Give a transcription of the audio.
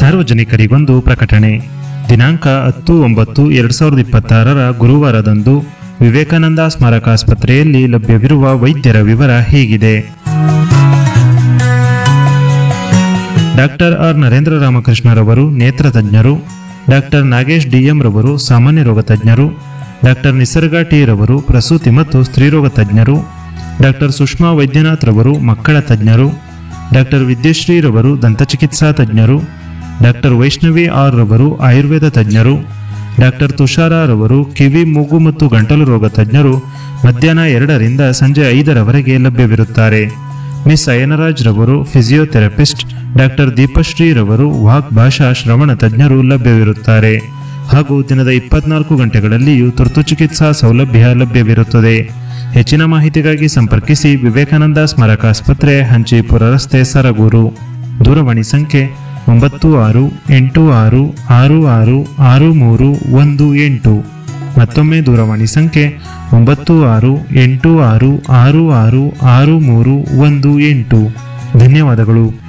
ಸಾರ್ವಜನಿಕರಿಗೊಂದು ಪ್ರಕಟಣೆ ದಿನಾಂಕ ಹತ್ತು ಒಂಬತ್ತು ಎರಡು ಸಾವಿರದ ಇಪ್ಪತ್ತಾರರ ಗುರುವಾರದಂದು ವಿವೇಕಾನಂದ ಸ್ಮಾರಕ ಆಸ್ಪತ್ರೆಯಲ್ಲಿ ಲಭ್ಯವಿರುವ ವೈದ್ಯರ ವಿವರ ಹೀಗಿದೆ ಡಾಕ್ಟರ್ ಆರ್ ನರೇಂದ್ರ ರಾಮಕೃಷ್ಣರವರು ನೇತ್ರ ತಜ್ಞರು ಡಾಕ್ಟರ್ ನಾಗೇಶ್ ಡಿಎಂ ರವರು ಸಾಮಾನ್ಯ ರೋಗ ತಜ್ಞರು ಡಾಕ್ಟರ್ ನಿಸರ್ಗ ಟಿ ರವರು ಪ್ರಸೂತಿ ಮತ್ತು ಸ್ತ್ರೀರೋಗ ತಜ್ಞರು ಡಾಕ್ಟರ್ ಸುಷ್ಮಾ ವೈದ್ಯನಾಥ್ ರವರು ಮಕ್ಕಳ ತಜ್ಞರು ಡಾಕ್ಟರ್ ವಿದ್ಯಶ್ರೀ ರವರು ದಂತಚಿಕಿತ್ಸಾ ತಜ್ಞರು ಡಾಕ್ಟರ್ ವೈಷ್ಣವಿ ಆರ್ ರವರು ಆಯುರ್ವೇದ ತಜ್ಞರು ಡಾಕ್ಟರ್ ತುಷಾರ ರವರು ಕಿವಿ ಮೂಗು ಮತ್ತು ಗಂಟಲು ರೋಗ ತಜ್ಞರು ಮಧ್ಯಾಹ್ನ ಎರಡರಿಂದ ಸಂಜೆ ಐದರವರೆಗೆ ಲಭ್ಯವಿರುತ್ತಾರೆ ಮಿಸ್ ಅಯನರಾಜ್ ರವರು ಫಿಸಿಯೋಥೆರಪಿಸ್ಟ್ ಡಾಕ್ಟರ್ ದೀಪಶ್ರೀ ರವರು ವಾಕ್ ಭಾಷಾ ಶ್ರವಣ ತಜ್ಞರು ಲಭ್ಯವಿರುತ್ತಾರೆ ಹಾಗೂ ದಿನದ ಇಪ್ಪತ್ನಾಲ್ಕು ಗಂಟೆಗಳಲ್ಲಿಯೂ ತುರ್ತು ಚಿಕಿತ್ಸಾ ಸೌಲಭ್ಯ ಲಭ್ಯವಿರುತ್ತದೆ ಹೆಚ್ಚಿನ ಮಾಹಿತಿಗಾಗಿ ಸಂಪರ್ಕಿಸಿ ವಿವೇಕಾನಂದ ಸ್ಮಾರಕ ಆಸ್ಪತ್ರೆ ಹಂಚಿಪುರ ರಸ್ತೆ ಸರಗೂರು ದೂರವಾಣಿ ಸಂಖ್ಯೆ ಒಂಬತ್ತು ಆರು ಎಂಟು ಆರು ಆರು ಆರು ಆರು ಮೂರು ಒಂದು ಎಂಟು ಮತ್ತೊಮ್ಮೆ ದೂರವಾಣಿ ಸಂಖ್ಯೆ ಒಂಬತ್ತು ಆರು ಎಂಟು ಆರು ಆರು ಆರು ಆರು ಮೂರು ಒಂದು ಎಂಟು ಧನ್ಯವಾದಗಳು